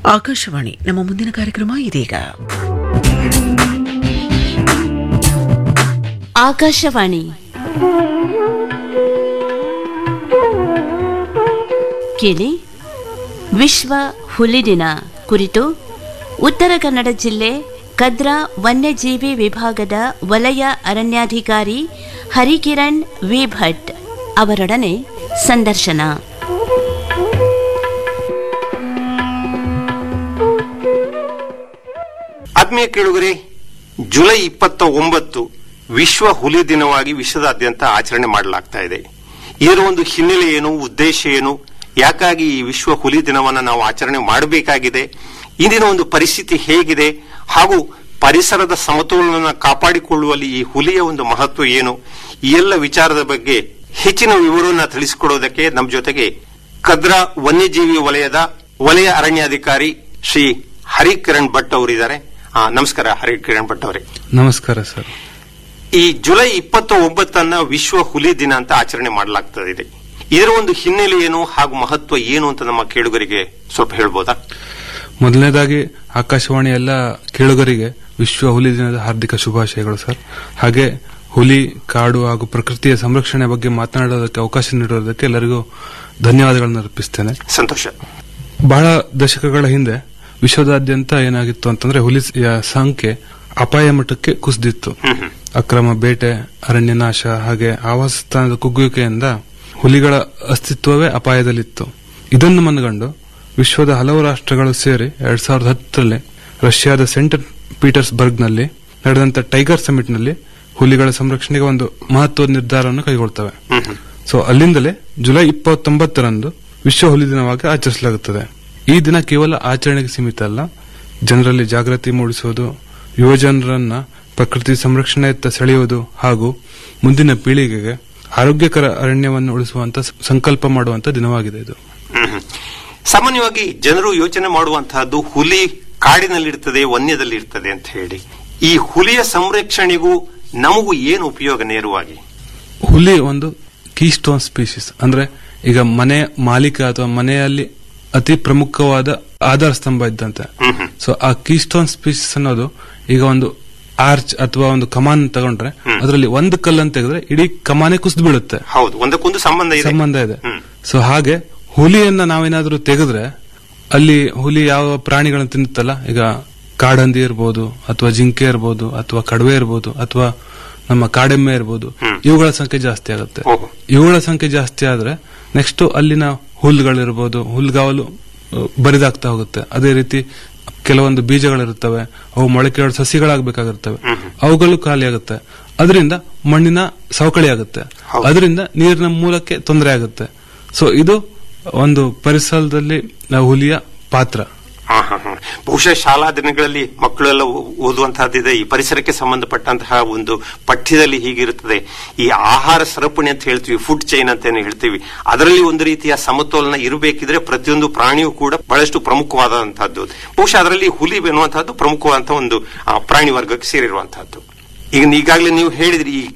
ಆಕಾಶವಾಣಿ ನಮ್ಮ ಮುಂದಿನ ಕಾರ್ಯಕ್ರಮ ಇದೀಗ ಆಕಾಶವಾಣಿ ಕೇಳಿ ವಿಶ್ವ ಹುಲಿ ದಿನ ಕುರಿತು ಉತ್ತರ ಕನ್ನಡ ಜಿಲ್ಲೆ ಕದ್ರಾ ವನ್ಯಜೀವಿ ವಿಭಾಗದ ವಲಯ ಅರಣ್ಯಾಧಿಕಾರಿ ಹರಿಕಿರಣ್ ವಿ ಭಟ್ ಅವರೊಡನೆ ಸಂದರ್ಶನ ಆತ್ಮೀಯ ಕೇಳುಗರೆ ಜುಲೈ ಇಪ್ಪತ್ತ ಒಂಬತ್ತು ವಿಶ್ವ ಹುಲಿ ದಿನವಾಗಿ ವಿಶ್ವದಾದ್ಯಂತ ಆಚರಣೆ ಮಾಡಲಾಗ್ತಾ ಇದೆ ಇದರ ಒಂದು ಹಿನ್ನೆಲೆ ಏನು ಉದ್ದೇಶ ಏನು ಯಾಕಾಗಿ ಈ ವಿಶ್ವ ಹುಲಿ ದಿನವನ್ನು ನಾವು ಆಚರಣೆ ಮಾಡಬೇಕಾಗಿದೆ ಇಂದಿನ ಒಂದು ಪರಿಸ್ಥಿತಿ ಹೇಗಿದೆ ಹಾಗೂ ಪರಿಸರದ ಸಮತೋಲನ ಕಾಪಾಡಿಕೊಳ್ಳುವಲ್ಲಿ ಈ ಹುಲಿಯ ಒಂದು ಮಹತ್ವ ಏನು ಈ ಎಲ್ಲ ವಿಚಾರದ ಬಗ್ಗೆ ಹೆಚ್ಚಿನ ವಿವರವನ್ನು ತಿಳಿಸಿಕೊಡೋದಕ್ಕೆ ನಮ್ಮ ಜೊತೆಗೆ ಕದ್ರಾ ವನ್ಯಜೀವಿ ವಲಯದ ವಲಯ ಅರಣ್ಯಾಧಿಕಾರಿ ಶ್ರೀ ಹರಿಕಿರಣ್ ಭಟ್ ಅವರಿದ್ದಾರೆ ಆ, ನಮಸ್ಕಾರ ಹರಿಕಿರಣ್ ಭಟ್ ಅವರೇ ನಮಸ್ಕಾರ ಸರ್ ಈ ಜುಲೈ ಇಪ್ಪತ್ತ ಒಂಬತ್ತನ್ನ ವಿಶ್ವ ಹುಲಿ ದಿನ ಅಂತ ಆಚರಣೆ ಮಾಡಲಾಗ್ತದೆ ಇದರ ಒಂದು ಹಿನ್ನೆಲೆ ಏನು ಹಾಗೂ ಮಹತ್ವ ಏನು ಅಂತ ನಮ್ಮ ಕೇಳುಗರಿಗೆ ಸ್ವಲ್ಪ ಹೇಳ್ಬೋದಾ ಮೊದಲನೇದಾಗಿ ಆಕಾಶವಾಣಿ ಎಲ್ಲ ಕೇಳುಗರಿಗೆ ವಿಶ್ವ ಹುಲಿ ದಿನದ ಹಾರ್ದಿಕ ಶುಭಾಶಯಗಳು ಸರ್ ಹಾಗೆ ಹುಲಿ ಕಾಡು ಹಾಗೂ ಪ್ರಕೃತಿಯ ಸಂರಕ್ಷಣೆ ಬಗ್ಗೆ ಮಾತನಾಡೋದಕ್ಕೆ ಅವಕಾಶ ನೀಡೋದಕ್ಕೆ ಎಲ್ಲರಿಗೂ ಧನ್ಯವಾದಗಳನ್ನು ಅರ್ಪಿಸ್ತೇನೆ ಸಂತೋಷ ಬಹಳ ದಶಕಗಳ ಹಿಂದೆ ವಿಶ್ವದಾದ್ಯಂತ ಏನಾಗಿತ್ತು ಅಂತಂದ್ರೆ ಹುಲಿಯ ಸಂಖ್ಯೆ ಅಪಾಯ ಮಟ್ಟಕ್ಕೆ ಕುಸಿದಿತ್ತು ಅಕ್ರಮ ಬೇಟೆ ಅರಣ್ಯ ನಾಶ ಹಾಗೆ ಆವಾಸ ಸ್ಥಾನದ ಕುಗ್ಗುವಿಕೆಯಿಂದ ಹುಲಿಗಳ ಅಸ್ತಿತ್ವವೇ ಅಪಾಯದಲ್ಲಿತ್ತು ಇದನ್ನು ಮನಗಂಡು ವಿಶ್ವದ ಹಲವು ರಾಷ್ಟ್ರಗಳು ಸೇರಿ ಎರಡ್ ಸಾವಿರದ ಹತ್ತರಲ್ಲಿ ರಷ್ಯಾದ ಸೆಂಟ್ ಪೀಟರ್ಸ್ಬರ್ಗ್ನಲ್ಲಿ ನಡೆದಂತ ಟೈಗರ್ ಸಮಿಟ್ನಲ್ಲಿ ಹುಲಿಗಳ ಸಂರಕ್ಷಣೆಗೆ ಒಂದು ಮಹತ್ವದ ನಿರ್ಧಾರವನ್ನು ಕೈಗೊಳ್ತವೆ ಸೊ ಅಲ್ಲಿಂದಲೇ ಜುಲೈ ಇಪ್ಪತ್ತೊಂಬತ್ತರಂದು ವಿಶ್ವ ಹುಲಿ ದಿನವಾಗಿ ಆಚರಿಸಲಾಗುತ್ತದೆ ಈ ದಿನ ಕೇವಲ ಆಚರಣೆಗೆ ಸೀಮಿತ ಅಲ್ಲ ಜನರಲ್ಲಿ ಜಾಗೃತಿ ಮೂಡಿಸುವುದು ಯುವಜನರನ್ನ ಪ್ರಕೃತಿ ಸಂರಕ್ಷಣೆಯತ್ತ ಸೆಳೆಯುವುದು ಹಾಗೂ ಮುಂದಿನ ಪೀಳಿಗೆಗೆ ಆರೋಗ್ಯಕರ ಅರಣ್ಯವನ್ನು ಉಳಿಸುವಂತ ಸ- ಸಂಕಲ್ಪ ಮಾಡುವಂತ ದಿನವಾಗಿದೆ ಇದು ಹ್ಮ್. ಸಾಮಾನ್ಯವಾಗಿ ಜನರು ಯೋಚನೆ ಮಾಡುವಂತಹದ್ದು ಹುಲಿ ಕಾಡಿನಲ್ಲಿರ್ತದೆ ವನ್ಯದಲ್ಲಿರ್ತದೆ ಅಂತ ಹೇಳಿ ಈ ಹುಲಿಯ ಸಂರಕ್ಷಣೆಗೂ ನಮಗೂ ಏನು ಉಪಯೋಗ ನೇರವಾಗಿ ಹುಲಿ ಒಂದು ಕೀಸ್ಟೋನ್ ಸ್ಪೀಶೀಸ್ ಅಂದ್ರೆ ಈಗ ಮನೆ ಮಾಲೀಕ ಅಥವಾ ಮನೆಯಲ್ಲಿ ಅತಿ ಪ್ರಮುಖವಾದ ಆಧಾರ ಸ್ತಂಭ ಇದ್ದಂತೆ ಸೊ ಆ ಕೀಸ್ಟೋನ್ ಸ್ಪೀಶೀಸ್ ಅನ್ನೋದು ಈಗ ಒಂದು ಆರ್ಚ್ ಅಥವಾ ಒಂದು ಕಮಾನ್ ತಗೊಂಡ್ರೆ ಅದರಲ್ಲಿ ಒಂದು ಕಲ್ಲನ್ನು ತೆಗೆದ್ರೆ ಇಡೀ ಕಮಾನೆ ಕುಸಿದು ಬೀಳುತ್ತೆ ಹೌದು ಒಂದಕ್ಕೊಂದು ಸಂಬಂಧ ಇದೆ ಸಂಬಂಧ ಇದೆ ಹ್ಮ್. ಸೊ ಹಾಗೆ ಹುಲಿಯನ್ನ ನಾವೇನಾದ್ರೂ ತೆಗೆದ್ರೆ ಅಲ್ಲಿ ಹುಲಿ ಯಾವ ಪ್ರಾಣಿಗಳನ್ನ ತಿನ್ನುತ್ತಲ್ಲ ಈಗ ಕಾಡಂದಿ ಇರ್ಬೋದು ಅಥವಾ ಜಿಂಕೆ ಇರ್ಬೋದು ಅಥವಾ ಕಡವೆ ಇರ್ಬೋದು ಅಥವಾ ನಮ್ಮ ಕಾಡೆಮ್ಮೆ ಇರ್ಬೋದು ಇವುಗಳ ಸಂಖ್ಯೆ ಜಾಸ್ತಿ ಆಗುತ್ತೆ ಓಹೋ. ಇವುಗಳ ಸಂಖ್ಯೆ ಜಾಸ್ತಿ ಆದ್ರೆ ನೆಕ್ಸ್ಟ್ ಅಲ್ಲಿನ ಹುಲ್ಲುಗಳಿರ್ಬೋದು ಹುಲ್ಗಾವಲು ಆ, ಬರಿದಾಗ್ತಾ ಹೋಗುತ್ತೆ ಅದೇ ರೀತಿ ಕೆಲವೊಂದು ಬೀಜಗಳಿರುತ್ತವೆ ಅವು ಮೊಳಕೆ ಸಸಿಗಳಾಗಬೇಕಾಗಿರ್ತವೆ ಅವುಗಳು ಖಾಲಿ ಆಗುತ್ತೆ ಅದರಿಂದ ಮಣ್ಣಿನ ಸವಕಳಿ ಆಗುತ್ತೆ ಹೌದು. ಅದರಿಂದ ನೀರಿನ ಮೂಲಕ್ಕೆ ತೊಂದರೆ ಆಗುತ್ತೆ ಸೊ ಇದು ಒಂದು ಪರಿಸರದಲ್ಲಿ ನಾವು ಹುಲಿಯ ಪಾತ್ರ ಹಾ, ಹಾ, ಹಾ. ಬಹುಶಃ ಶಾಲಾ ದಿನಗಳಲ್ಲಿ ಮಕ್ಕಳೆಲ್ಲ ಓ- ಓದುವಂತಹದ್ದಿದೆ ಈ ಪರಿಸರಕ್ಕೆ ಸಂಬಂಧಪಟ್ಟಂತಹ ಒಂದು ಪಠ್ಯದಲ್ಲಿ ಹೀಗಿರುತ್ತದೆ ಈ ಆಹಾರ ಸರಪಣಿ ಅಂತ ಹೇಳ್ತೀವಿ ಫುಡ್ ಚೈನ್ ಅಂತ ಏನು ಹೇಳ್ತೀವಿ ಅದರಲ್ಲಿ ಒಂದು ರೀತಿಯ ಸಮತೋಲನ ಇರಬೇಕಿದ್ರೆ ಪ್ರತಿಯೊಂದು ಪ್ರಾಣಿಯೂ ಕೂಡ ಬಹಳಷ್ಟು ಪ್ರಮುಖವಾದಂತಹದ್ದು ಬಹುಶಃ ಅದರಲ್ಲಿ ಹುಲಿ ಎನ್ನುವಂತಹದ್ದು ಪ್ರಮುಖವಾದಂತಹ ಒಂದು ಆ, ಪ್ರಾಣಿ ವರ್ಗಕ್ಕೆ ಸೇರಿರುವಂತಹದ್ದು ಈಗ ಈಗಾಗಲೇ ನೀವು ಹೇಳಿದ್ರಿ ಈ